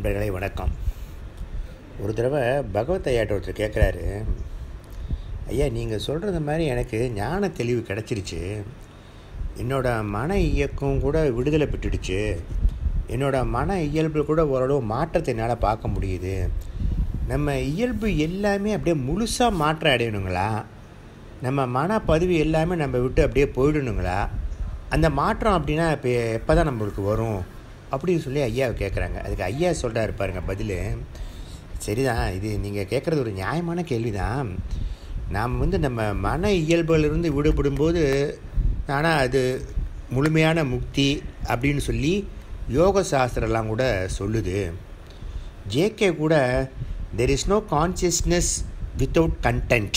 நண்பர்களே வணக்கம் ஒரு தடவை பகவத் ஐயாட்ட ஒருத்தர் கேட்குறாரு ஐயா நீங்கள் சொல்கிறது மாதிரி எனக்கு ஞான தெளிவு கிடச்சிருச்சு என்னோட மன இயக்கம் கூட விடுதலை பெற்றுடுச்சு என்னோட மன இயல்பு கூட ஓரளவு மாற்றத்தை என்னால் பார்க்க முடியுது நம்ம இயல்பு எல்லாமே அப்படியே முழுசாக மாற்றம் அடையணுங்களா நம்ம மனப்பதிவு எல்லாமே நம்ம விட்டு அப்படியே போயிடணுங்களா அந்த மாற்றம் அப்படின்னா இப்போ எப்போ தான் நம்மளுக்கு வரும் அப்படின்னு சொல்லி ஐயாவை கேட்குறாங்க அதுக்கு ஐயா சொல்கிறாரு பாருங்க பதில் சரிதான் இது நீங்கள் கேட்குறது ஒரு நியாயமான கேள்வி தான் நாம் வந்து நம்ம மன இயல்புகளிலிருந்து விடுபடும்போது ஆனால் அது முழுமையான முக்தி அப்படின்னு சொல்லி யோக சாஸ்திரம்லாம் கூட சொல்லுது ஜேகே கூட there is no consciousness without content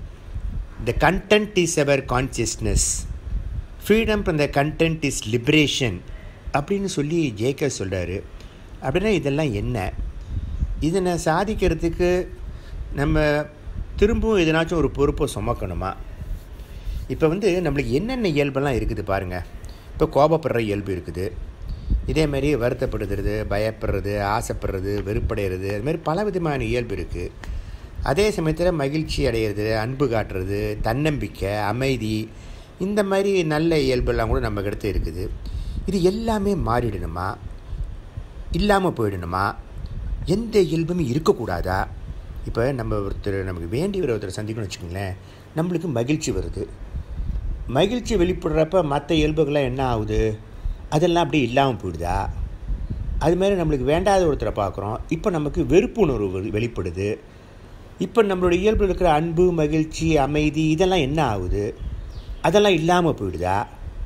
the content is your consciousness freedom from the content is liberation அப்படின்னு சொல்லி ஜேகே சொல்கிறாரு அப்படின்னா இதெல்லாம் என்ன இதனை சாதிக்கிறதுக்கு நம்ம திரும்பவும் எதனாச்சும் ஒரு பொறுப்பை சுமக்கணுமா இப்போ வந்து நம்மளுக்கு என்னென்ன இயல்பெல்லாம் இருக்குது பாருங்கள் இப்போ கோபப்படுற இயல்பு இருக்குது இதேமாரி வருத்தப்படுகிறது பயப்படுறது ஆசைப்படுறது வெறுப்படைகிறது அதுமாரி பல விதமான இயல்பு இருக்குது அதே சமயத்தில் மகிழ்ச்சி அடையிறது அன்பு காட்டுறது தன்னம்பிக்கை அமைதி இந்த மாதிரி நல்ல இயல்பெல்லாம் கூட நம்ம கிட்ட இருக்குது இது எல்லாமே மாறிடணுமா இல்லாமல் போயிடணுமா எந்த இயல்புமே இருக்கக்கூடாதா இப்போ நம்ம ஒருத்தர் நமக்கு வேண்டியவர் ஒருத்தர் சந்திக்கணும்னு வச்சுக்கோங்களேன் நம்மளுக்கு மகிழ்ச்சி வருது மகிழ்ச்சி வெளிப்படுறப்ப மற்ற இயல்புகள்லாம் என்ன ஆகுது அதெல்லாம் அப்படியே இல்லாமல் போயிடுதா அதுமாரி நம்மளுக்கு வேண்டாத ஒருத்தரை பார்க்குறோம் இப்போ நமக்கு வெறுப்பு உணர்வு வெளிப்படுது இப்போ நம்மளோட இயல்பில் இருக்கிற அன்பு மகிழ்ச்சி அமைதி இதெல்லாம் என்ன ஆகுது அதெல்லாம் இல்லாமல் போயிடுதா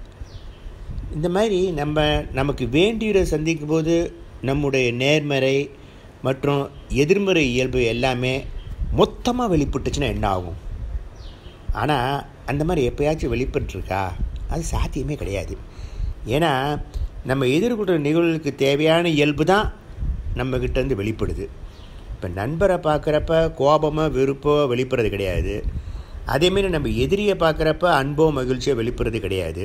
இந்த மாதிரி நம்ம நமக்கு வேண்டியவரை சந்திக்கும் போது நம்முடைய நேர்மறை மற்றும் எதிர்மறை இயல்பு எல்லாமே மொத்தமாக வெளிப்பட்டுச்சுன்னா என்ன ஆகும் ஆனால் அந்த மாதிரி எப்போயாச்சும் வெளிப்பட்டுருக்கா அது சாத்தியமே கிடையாது ஏன்னா நம்ம எதிர்கொள்கிற நிகழ்வுகளுக்கு தேவையான இயல்பு தான் நம்மக்கிட்டேருந்து வெளிப்படுது இப்போ நண்பரை பார்க்குறப்ப கோபமோ வெறுப்போ வெளிப்படுறது கிடையாது அதேமாரி நம்ம எதிரியை பார்க்குறப்ப அன்போ மகிழ்ச்சியோ வெளிப்படுறது கிடையாது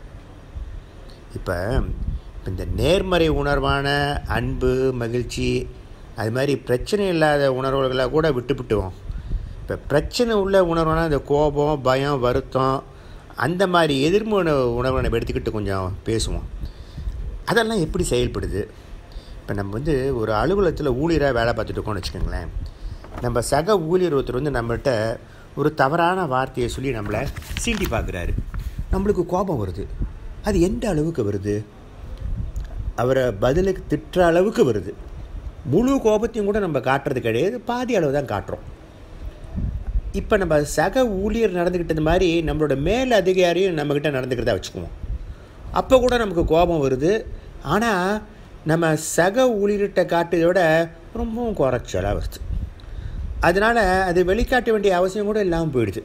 இப்போ இந்த நேர்மறை உணர்வான அன்பு மகிழ்ச்சி அது மாதிரி பிரச்சனை இல்லாத உணர்வுகளை கூட விட்டுவிட்டுவோம் இப்போ பிரச்சனை உள்ள உணர்வான இந்த கோபம் பயம் வருத்தம் அந்த மாதிரி எதிர்மறை உணர்வை நம்ம எடுத்துக்கிட்டு கொஞ்சம் பேசுவோம் அதெல்லாம் எப்படி செயல்படுது இப்போ நம்ம வந்து ஒரு அலுவலகத்தில் ஊழியராக வேலை பார்த்துட்டு இருக்கோம்னு வச்சுக்கோங்களேன் நம்ம சக ஊழியர் ஒருத்தர் வந்து நம்மகிட்ட ஒரு தவறான வார்த்தையை சொல்லி நம்மளை சீண்டி பார்க்குறாரு நம்மளுக்கு கோபம் வருது அது எந்த அளவுக்கு வருது அவரை பதிலுக்கு திட்டுற அளவுக்கு வருது முழு கோபத்தையும் கூட நம்ம காட்டுறது கிடையாது பாதி அளவு தான் காட்டுறோம் இப்போ நம்ம சக ஊழியர் நடந்துக்கிட்டது மாதிரி நம்மளோட மேல் அதிகாரியும் நம்மக்கிட்ட நடந்துக்கிறதா வச்சுக்குவோம் அப்போ கூட நமக்கு கோபம் வருது ஆனால் நம்ம சக ஊழியர்கிட்ட காட்டுறதை விட ரொம்பவும் குறைச்சலாக வருது அதனால் அது வெளிக்காட்ட வேண்டிய அவசியம் கூட இல்லாமல் போயிடுது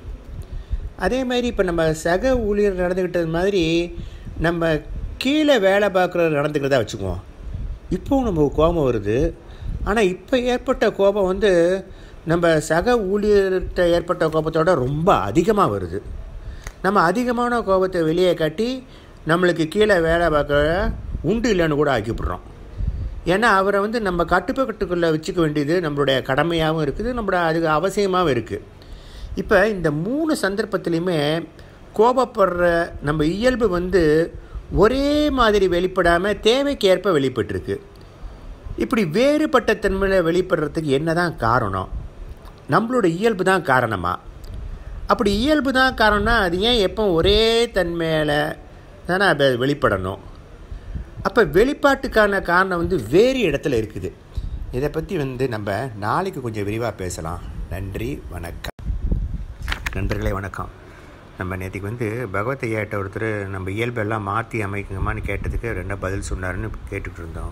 அதே மாதிரி இப்போ நம்ம சக ஊழியர் நடந்துக்கிட்டது மாதிரி நம்ம கீழே வேலை பார்க்குறது நடந்துக்கிறதா வச்சுக்குவோம் இப்போவும் நமக்கு கோபம் வருது ஆனால் இப்போ ஏற்பட்ட கோபம் வந்து நம்ம சக ஊழியர்கிட்ட ஏற்பட்ட கோபத்தோட ரொம்ப அதிகமாக வருது நம்ம அதிகமான கோபத்தை வெளியே காட்டி நம்மளுக்கு கீழே வேலை பார்க்குற உண்டு இல்லைன்னு கூட ஆக்கிவிட்றோம் ஏன்னா அவரை வந்து நம்ம கட்டுப்பாட்டுக்குள்ளே வச்சுக்க வேண்டியது நம்மளுடைய கடமையாகவும் இருக்குது நம்மளோட அதுக்கு அவசியமாகவும் இருக்குது இப்போ இந்த மூணு சந்தர்ப்பத்துலேயுமே கோபப்படுற நம்ம இயல்பு வந்து ஒரே மாதிரி வெளிப்படாமல் தேவைக்கேற்ப வெளிப்பட்டிருக்கு இப்படி வேறுபட்ட தன்மையில் வெளிப்படுறதுக்கு என்ன தான் காரணம் நம்மளோட இயல்பு தான் காரணமா அப்படி இயல்பு தான் காரணம்னா அது ஏன் எப்போ ஒரே தன்மையில் தானே அதை வெளிப்படணும் அப்போ வெளிப்பாட்டுக்கான காரணம் வந்து வேறு இடத்துல இருக்குது இதை பற்றி வந்து நம்ம நாளைக்கு கொஞ்சம் விரிவாக பேசலாம் நன்றி வணக்கம் நண்பர்களே வணக்கம் நம்ம நேற்றுக்கு வந்து பகவத் ஐயாட்ட ஒருத்தர் நம்ம இயல்பெல்லாம் மாற்றி அமைக்குங்கம்மான்னு கேட்டதுக்கு ரெண்டா பதில் சொன்னாருன்னு கேட்டுக்கிட்டு இருந்தோம்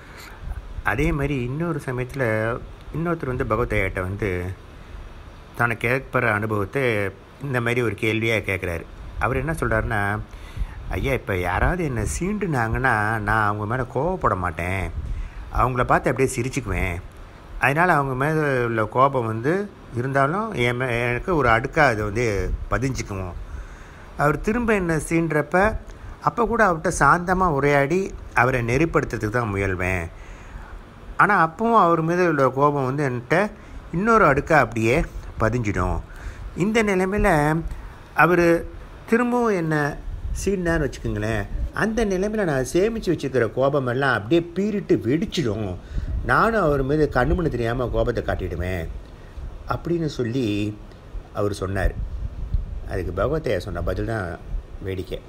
அதே மாதிரி இன்னொரு சமயத்தில் இன்னொருத்தர் வந்து பகவத் ஐயாட்ட வந்து தனக்கு கேட்பற அனுபவத்தை இந்த மாதிரி ஒரு கேள்வியாக கேட்குறாரு அவர் என்ன சொல்கிறாருன்னா ஐயா இப்போ யாராவது என்னை சீண்டுனாங்கன்னா நான் அவங்க மேலே கோவப்பட மாட்டேன் அவங்கள பார்த்து அப்படியே சிரிச்சுக்குவேன் அதனால் அவங்க மேலே உள்ள கோபம் வந்து இருந்தாலும் என் மே எனக்கு ஒரு அடுக்காக அதை வந்து பதிஞ்சுக்குவோம் அவர் திரும்ப என்னை சீன்றப்ப அப்போ கூட அவர்கிட்ட சாந்தமாக உரையாடி அவரை நெறிப்படுத்துறதுக்கு தான் முயல்வேன் ஆனால் அப்பவும் அவர் மீது உள்ள கோபம் வந்து என்கிட்ட இன்னொரு அடுக்காக அப்படியே பதிஞ்சிடும் இந்த நிலைமையில் அவர் திரும்பவும் என்னை சீடினான்னு வச்சுக்கோங்களேன் அந்த நிலைமையில் நான் சேமித்து வச்சுருக்கிற கோபமெல்லாம் அப்படியே பீறிட்டு வெடிச்சிடும் நானும் அவர் மீது கண்ணு மண்ணு தெரியாமல் கோபத்தை காட்டிடுவேன் அப்படின்னு சொல்லி அவர் சொன்னார் அதுக்கு பகவத்தையா சொன்ன பதில் தான் வேடிக்கை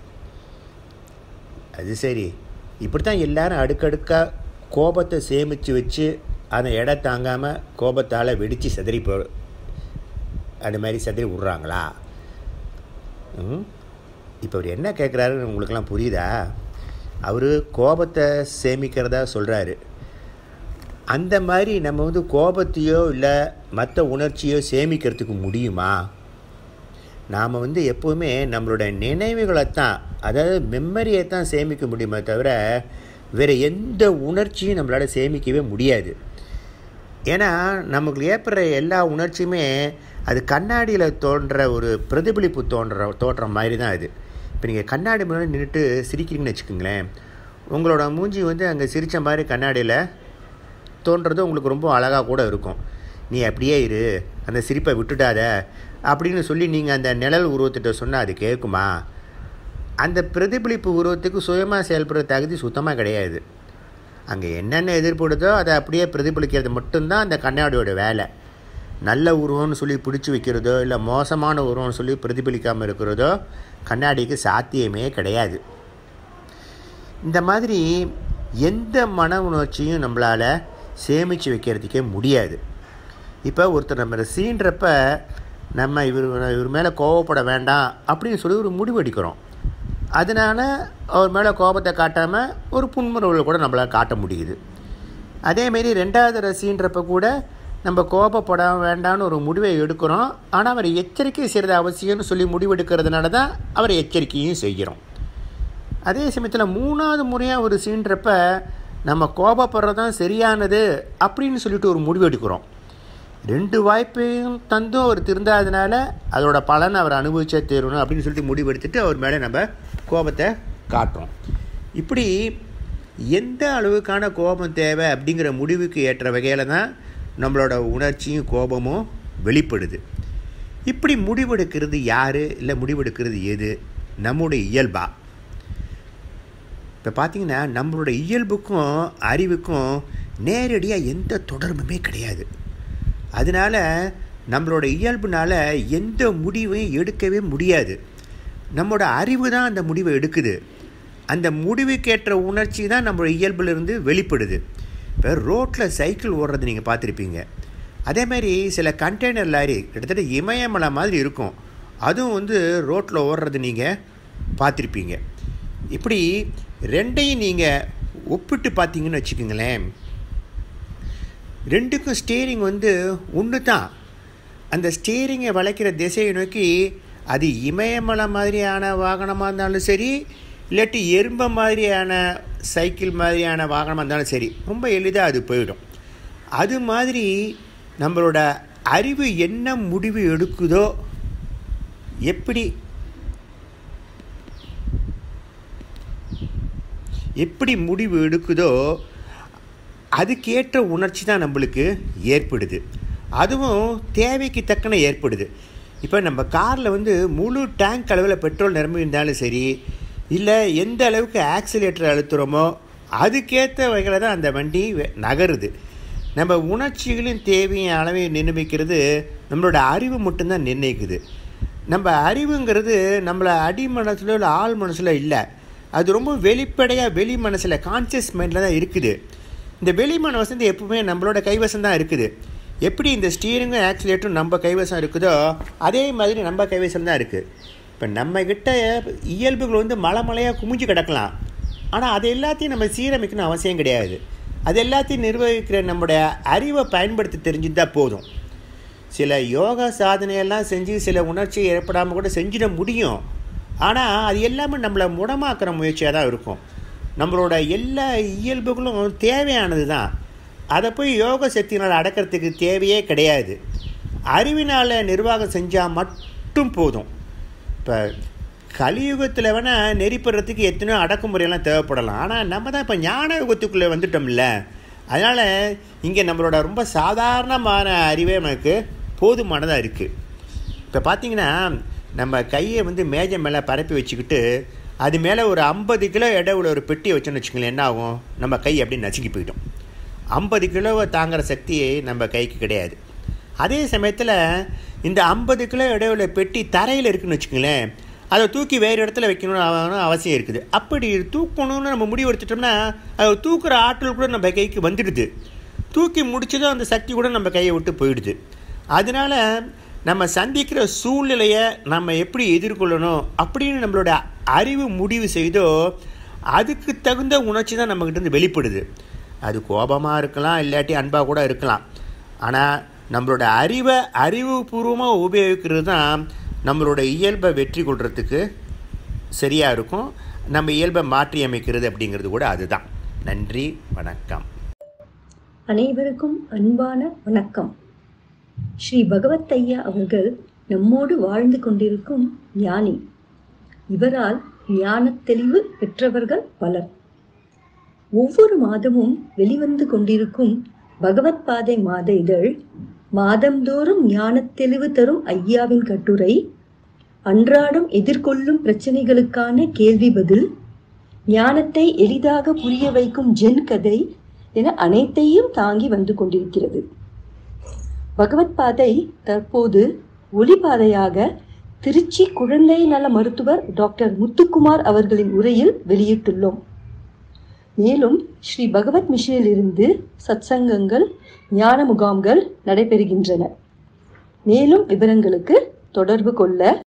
அது சரி இப்படி தான் எல்லாரும் அடுக்கடுக்காக கோபத்தை சேமித்து வச்சு அந்த எடை தாங்காமல் கோபத்தால் வெடித்து செதறி போ அந்த மாதிரி செதறி விட்றாங்களா ம் இப்போ அவர் என்ன கேட்குறாருன்னு உங்களுக்கெல்லாம் புரியுதா அவர் கோபத்தை சேமிக்கிறதா சொல்கிறாரு அந்த மாதிரி நம்ம வந்து கோபத்தையோ இல்லை மற்ற உணர்ச்சியோ சேமிக்கிறதுக்கு முடியுமா நாம் வந்து எப்போவுமே நம்மளோட நினைவுகளை தான் அதாவது மெமரியை தான் சேமிக்க முடியுமே தவிர வேறு எந்த உணர்ச்சியும் நம்மளால் சேமிக்கவே முடியாது ஏன்னா நமக்கு ஏற்படுற எல்லா உணர்ச்சியுமே அது கண்ணாடியில் தோன்ற ஒரு பிரதிபலிப்பு தோன்ற தோற்றம் மாதிரி தான் அது இப்போ நீங்கள் கண்ணாடி முன்னாடி நின்றுட்டு சிரிக்கிறீங்கன்னு வச்சுக்கோங்களேன் உங்களோட மூஞ்சி வந்து அங்கே சிரித்த மாதிரி கண்ணாடியில் தோன்றது உங்களுக்கு ரொம்ப அழகாக கூட இருக்கும் நீ அப்படியே இரு அந்த சிரிப்பை விட்டுடாத அப்படின்னு சொல்லி நீங்கள் அந்த நிழல் உருவத்திட்ட சொன்னால் அது கேட்குமா அந்த பிரதிபலிப்பு உருவத்துக்கு சுயமாக செயல்படுற தகுதி சுத்தமாக கிடையாது அங்கே என்னென்ன எதிர்ப்படுதோ அதை அப்படியே பிரதிபலிக்கிறது மட்டும்தான் அந்த கண்ணாடியோட வேலை நல்ல உருவம்னு சொல்லி பிடிச்சி வைக்கிறதோ இல்லை மோசமான உருவம்னு சொல்லி பிரதிபலிக்காமல் இருக்கிறதோ கண்ணாடிக்கு சாத்தியமே கிடையாது இந்த மாதிரி எந்த மன உணர்ச்சியும் நம்மளால் சேமித்து வைக்கிறதுக்கே முடியாது இப்போ ஒருத்தர் நம்ம சீன்றப்ப நம்ம இவர் இவர் மேலே கோவப்பட வேண்டாம் அப்படின்னு சொல்லி ஒரு முடிவு எடுக்கிறோம் அதனால் அவர் மேலே கோபத்தை காட்டாமல் ஒரு புன்முறவுகளை கூட நம்மளால் காட்ட முடியுது அதேமாரி ரெண்டாவது ரசின்றப்ப கூட நம்ம கோபப்பட வேண்டாம்னு ஒரு முடிவை எடுக்கிறோம் ஆனால் அவர் எச்சரிக்கை செய்கிறது அவசியம்னு சொல்லி முடிவெடுக்கிறதுனால தான் அவரை எச்சரிக்கையும் செய்கிறோம் அதே சமயத்தில் மூணாவது முறையாக ஒரு சீன்றப்ப நம்ம கோபப்படுறது தான் சரியானது அப்படின்னு சொல்லிட்டு ஒரு முடிவு எடுக்கிறோம் ரெண்டு வாய்ப்பையும் தந்தும் அவர் திருந்தாதனால அதோட பலனை அவர் அனுபவிச்சே தீரணும் அப்படின்னு சொல்லிட்டு முடிவெடுத்துட்டு அவர் மேலே நம்ம கோபத்தை காட்டுறோம் இப்படி எந்த அளவுக்கான கோபம் தேவை அப்படிங்கிற முடிவுக்கு ஏற்ற வகையில் தான் நம்மளோட உணர்ச்சியும் கோபமும் வெளிப்படுது இப்படி முடிவெடுக்கிறது யார் இல்லை முடிவெடுக்கிறது எது நம்முடைய இயல்பா இப்போ பார்த்தீங்கன்னா நம்மளோட இயல்புக்கும் அறிவுக்கும் நேரடியாக எந்த தொடர்புமே கிடையாது அதனால் நம்மளோட இயல்புனால் எந்த முடிவையும் எடுக்கவே முடியாது நம்மளோட அறிவு தான் அந்த முடிவை எடுக்குது அந்த முடிவுக்கேற்ற உணர்ச்சி தான் நம்மளோட இயல்புலேருந்து வெளிப்படுது இப்போ ரோட்டில் சைக்கிள் ஓடுறது நீங்கள் பார்த்துருப்பீங்க அதேமாதிரி சில கண்டெய்னர் லாரி கிட்டத்தட்ட இமயமலை மாதிரி இருக்கும் அதுவும் வந்து ரோட்டில் ஓடுறது நீங்கள் பார்த்துருப்பீங்க இப்படி ரெண்டையும் நீங்கள் ஒப்பிட்டு பார்த்தீங்கன்னு வச்சுக்கோங்களேன் ரெண்டுக்கும் ஸ்டேரிங் வந்து ஒன்று தான் அந்த ஸ்டேரிங்கை வளைக்கிற திசையை நோக்கி அது இமயமலை மாதிரியான வாகனமாக இருந்தாலும் சரி இல்லாட்டி எறும்பை மாதிரியான சைக்கிள் மாதிரியான வாகனமாக இருந்தாலும் சரி ரொம்ப எளிதாக அது போயிடும் அது மாதிரி நம்மளோட அறிவு என்ன முடிவு எடுக்குதோ எப்படி எப்படி முடிவு எடுக்குதோ அதுக்கேற்ற உணர்ச்சி தான் நம்மளுக்கு ஏற்படுது அதுவும் தேவைக்கு தக்கன ஏற்படுது இப்போ நம்ம காரில் வந்து முழு டேங்க் அளவில் பெட்ரோல் நிரம்பி இருந்தாலும் சரி இல்லை எந்த அளவுக்கு ஆக்சிலேட்டர் அழுத்துகிறோமோ அதுக்கேற்ற வகையில் தான் அந்த வண்டி நகருது நம்ம உணர்ச்சிகளின் தேவையும் அளவையும் நிர்ணயிக்கிறது நம்மளோட அறிவு மட்டும்தான் நிர்ணயிக்குது நம்ம அறிவுங்கிறது நம்மளை அடி மனசில் இல்லை ஆள் மனசில் இல்லை அது ரொம்ப வெளிப்படையாக வெளி மனசில் கான்சியஸ் மைண்டில் தான் இருக்குது இந்த வெளி மனசு வந்து எப்பவுமே நம்மளோட கைவசம் தான் இருக்குது எப்படி இந்த ஸ்டீரிங்கும் ஆக்சிலேட்டரும் நம்ம கைவசம் இருக்குதோ அதே மாதிரி நம்ம கைவசம் தான் இருக்குது இப்போ நம்மக்கிட்ட இயல்புகள் வந்து மலை மலையாக குமிஞ்சு கிடக்கலாம் ஆனால் அது எல்லாத்தையும் நம்ம சீரமைக்கணும் அவசியம் கிடையாது அது எல்லாத்தையும் நிர்வகிக்கிற நம்முடைய அறிவை பயன்படுத்தி தெரிஞ்சுதான் போதும் சில யோகா சாதனையெல்லாம் செஞ்சு சில உணர்ச்சி ஏற்படாமல் கூட செஞ்சிட முடியும் ஆனால் அது எல்லாமே நம்மளை முடமாக்குற முயற்சியாக தான் இருக்கும் நம்மளோட எல்லா இயல்புகளும் தேவையானது தான் அதை போய் யோக சக்தினால் அடக்கிறதுக்கு தேவையே கிடையாது அறிவினால் நிர்வாகம் செஞ்சால் மட்டும் போதும் இப்போ கலியுகத்தில் வேணால் நெறிப்படுறதுக்கு எத்தனையோ அடக்குமுறையெல்லாம் தேவைப்படலாம் ஆனால் நம்ம தான் இப்போ ஞான யுகத்துக்குள்ளே வந்துட்டோம்ல அதனால் இங்கே நம்மளோட ரொம்ப சாதாரணமான அறிவே நமக்கு போதுமானதாக இருக்குது இப்போ பார்த்தீங்கன்னா நம்ம கையை வந்து மேஜை மேலே பரப்பி வச்சுக்கிட்டு அது மேலே ஒரு ஐம்பது கிலோ எடை உள்ள ஒரு பெட்டியை வச்சோன்னு வச்சுக்கோங்களேன் என்ன ஆகும் நம்ம கை அப்படியே நசுக்கி போயிடும் ஐம்பது கிலோவை தாங்குகிற சக்தி நம்ம கைக்கு கிடையாது அதே சமயத்தில் இந்த ஐம்பது கிலோ இடையுள்ள பெட்டி தரையில் இருக்குன்னு வச்சுக்கோங்களேன் அதை தூக்கி வேறு இடத்துல வைக்கணும்னு அவசியம் இருக்குது அப்படி தூக்கணும்னு நம்ம முடிவு எடுத்துட்டோம்னா அதை தூக்குற ஆற்றல் கூட நம்ம கைக்கு வந்துடுது தூக்கி முடிச்சதும் அந்த சக்தி கூட நம்ம கையை விட்டு போயிடுது அதனால நம்ம சந்திக்கிற சூழ்நிலையை நம்ம எப்படி எதிர்கொள்ளணும் அப்படின்னு நம்மளோட அறிவு முடிவு செய்தோ அதுக்கு தகுந்த உணர்ச்சி தான் நம்மக்கிட்ட இருந்து வெளிப்படுது அது கோபமாக இருக்கலாம் இல்லாட்டி அன்பாக கூட இருக்கலாம் ஆனால் நம்மளோட அறிவை அறிவுபூர்வமாக உபயோகிக்கிறது தான் நம்மளோட இயல்பை வெற்றி கொள்றதுக்கு சரியாக இருக்கும் நம்ம இயல்பை மாற்றி அமைக்கிறது அப்படிங்கிறது கூட அதுதான் நன்றி வணக்கம் அனைவருக்கும் அன்பான வணக்கம் ஸ்ரீ பகவத் ஐயா அவர்கள் நம்மோடு வாழ்ந்து கொண்டிருக்கும் ஞானி இவரால் ஞானத் தெளிவு பெற்றவர்கள் பலர் ஒவ்வொரு மாதமும் வெளிவந்து கொண்டிருக்கும் பகவத் பாதை மாத இதழ் மாதந்தோறும் ஞானத் தெளிவு தரும் ஐயாவின் கட்டுரை அன்றாடம் எதிர்கொள்ளும் பிரச்சனைகளுக்கான கேள்வி பதில் ஞானத்தை எளிதாக புரிய வைக்கும் ஜென் கதை என அனைத்தையும் தாங்கி வந்து கொண்டிருக்கிறது பகவத் பாதை தற்போது ஒளிபாதையாக திருச்சி குழந்தை நல மருத்துவர் டாக்டர் முத்துக்குமார் அவர்களின் உரையில் வெளியிட்டுள்ளோம் மேலும் ஸ்ரீ பகவத் மிஷனிலிருந்து சத்சங்கங்கள் ஞான முகாம்கள் நடைபெறுகின்றன மேலும் விவரங்களுக்கு தொடர்பு கொள்ள